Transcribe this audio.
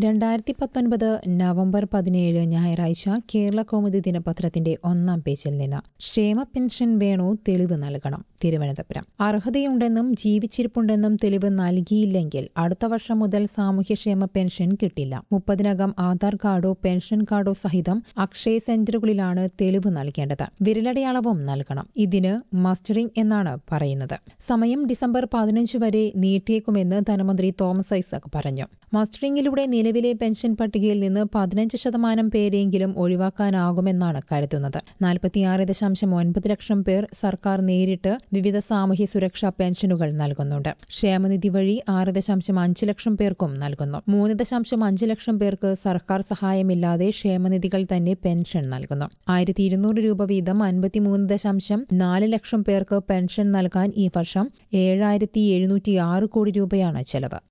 രണ്ടായിരത്തി പത്തൊൻപത് നവംബർ പതിനേഴ് ഞായറാഴ്ച കേരള കൗമുദി ദിനപത്രത്തിന്റെ ഒന്നാം പേജിൽ നിന്ന് ക്ഷേമ പെൻഷൻ വേണോ തെളിവ് നൽകണം തിരുവനന്തപുരം അർഹതയുണ്ടെന്നും ജീവിച്ചിരിപ്പുണ്ടെന്നും തെളിവ് നൽകിയില്ലെങ്കിൽ അടുത്ത വർഷം മുതൽ സാമൂഹ്യക്ഷേമ പെൻഷൻ കിട്ടില്ല മുപ്പതിനകം ആധാർ കാർഡോ പെൻഷൻ കാർഡോ സഹിതം അക്ഷയ സെന്ററുകളിലാണ് തെളിവ് നൽകേണ്ടത് വിരലടയാളവും നൽകണം ഇതിന് മസ്റ്ററിംഗ് എന്നാണ് പറയുന്നത് സമയം ഡിസംബർ പതിനഞ്ച് വരെ നീട്ടിയേക്കുമെന്ന് ധനമന്ത്രി തോമസ് ഐസക് പറഞ്ഞു മസ്റ്ററിംഗിലൂടെ നിലവിലെ പെൻഷൻ പട്ടികയിൽ നിന്ന് പതിനഞ്ച് ശതമാനം പേരെങ്കിലും ഒഴിവാക്കാനാകുമെന്നാണ് കരുതുന്നത് നാൽപ്പത്തിയാറ് ദശാംശം ഒൻപത് ലക്ഷം പേർ സർക്കാർ നേരിട്ട് വിവിധ സാമൂഹ്യ സുരക്ഷാ പെൻഷനുകൾ നൽകുന്നുണ്ട് ക്ഷേമനിധി വഴി ആറ് ദശാംശം അഞ്ച് ലക്ഷം പേർക്കും നൽകുന്നു മൂന്ന് ദശാംശം അഞ്ച് ലക്ഷം പേർക്ക് സർക്കാർ സഹായമില്ലാതെ ക്ഷേമനിധികൾ തന്നെ പെൻഷൻ നൽകുന്നു ആയിരത്തി ഇരുന്നൂറ് രൂപ വീതം അൻപത്തിമൂന്ന് ദശാംശം നാല് ലക്ഷം പേർക്ക് പെൻഷൻ നൽകാൻ ഈ വർഷം ഏഴായിരത്തി എഴുന്നൂറ്റി ആറ് കോടി രൂപയാണ് ചെലവ്